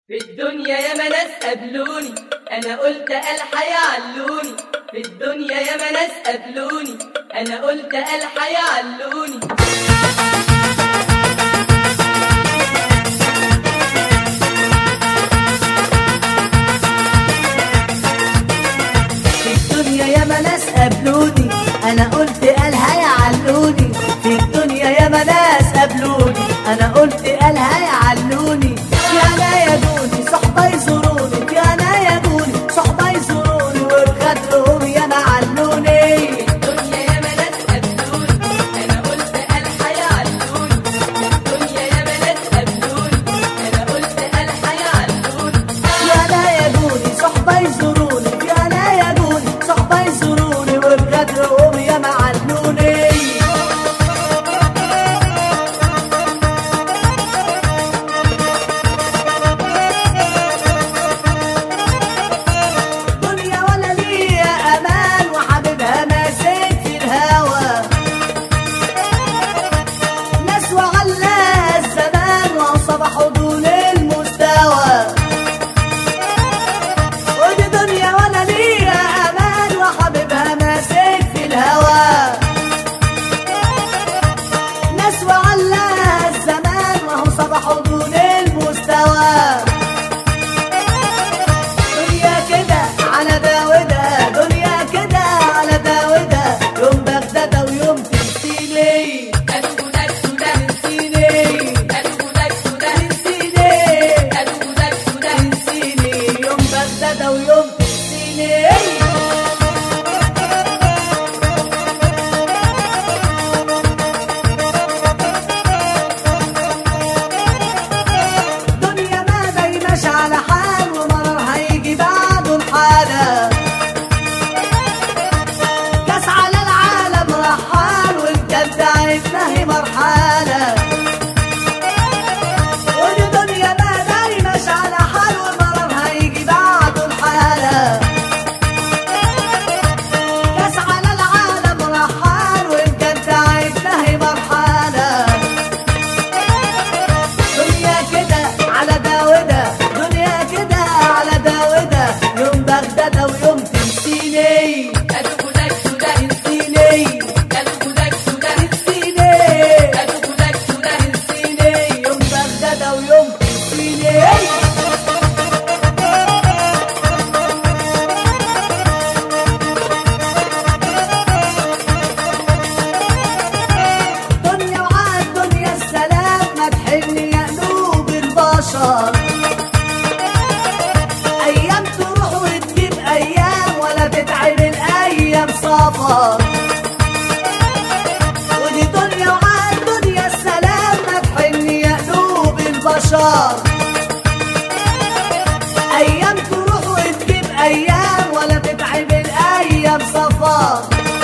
في الدنيا يا ناس قابلوني انا قلت الحي علوني في الدنيا يا ناس قابلوني انا قلت الحي علوني في الدنيا يا ناس قابلوني انا قلت قالها يعلوني في الدنيا يا ناس قابلوني انا قلت قالها يعلوني يا انا يا دوني صحبه يزوروني يا انا يا دوني صحبه يزوروني وبخدرهم يا معلوني في الدنيا يا ناس قابلوني انا قلت الحي علوني في الدنيا يا ناس قابلوني انا قلت الحي علوني يا انا يا دوني صحبه يزوروني يا انا يا دوني صحبه يزوروني وبخدرهم يا معلوني دنيا ولا ليا امان وحبيبها ماسك في الهوى ناس وعلى الزمان وصبحوا دون المستوى ودي دنيا ولا ليا امان وحبيبها ماسك في الهوى ناس وعلى الزمان وهو صبحوا دون المستوى دنيا كده على ده وده دنيا كده على ده وده يوم بغداد ويوم تنسيني قالوا ده ده تنسيني قالوا ده ده تنسيني قالوا ده ده تنسيني يوم بغداد ويوم تنسيني دنيا ما دايماش على حال ومرار هيجي بعده الحالة كاس على العالم رحال والجد عرفنا هي مرحلة ودي دنيا ما دايماش على حال ومرار هيجي بعده الحالة كاس على العالم رحال والجد عرفنا هي مرحلة دنيا كده على ده وده دنيا كده على ده وده يوم بغداد ويوم تنسيني قالوا ده ده تنسيني قالوا ده ده تنسيني قالوا ده ده تنسيني يوم بغداد ويوم تنسيني دنيا وعاد دنيا السلام ما تحن يا قلوب البشر ايام تروح وتجيب ايام ولا تتعب الايام سفر ودي دنيا وعاد دنيا السلام ما تحن يا قلوب البشر ايام تروح وتجيب ايام ولا تتعب الايام سفر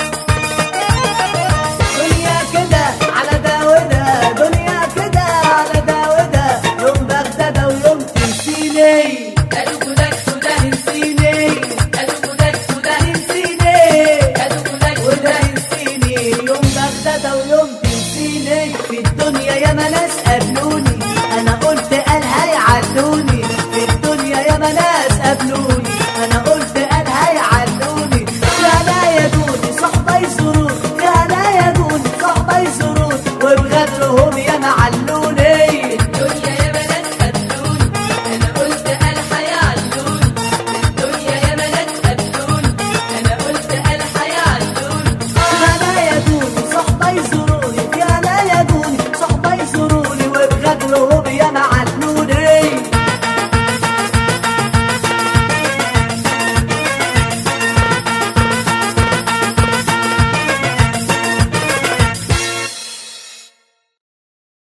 دنيا كده على ده وده دنيا كده على ده وده يوم بغداد ويوم تنسيني قالوا ده ده تنسيني قالوا ده ده تنسيني قالوا ده وده تنسيني يوم بغداد ويوم تنسيني في الدنيا يا ناس قابلوني انا قلت قالها يعلوني في الدنيا يا ناس قابلوني انا قلت قالها يعلوني يا لا يا دوني صحبه يزوروني يا لا يا دوني صحبه يزوروني وبغدرهم يا معلوني الدنيا يا بنات قابلوني انا قلت الحي علوني الدنيا يا بنات قابلوني انا قلت الحي علوني يا لا يا دوني صحبه يزوروني يا لا يا دوني صحبه يزوروني وبغدرهم يا معلوني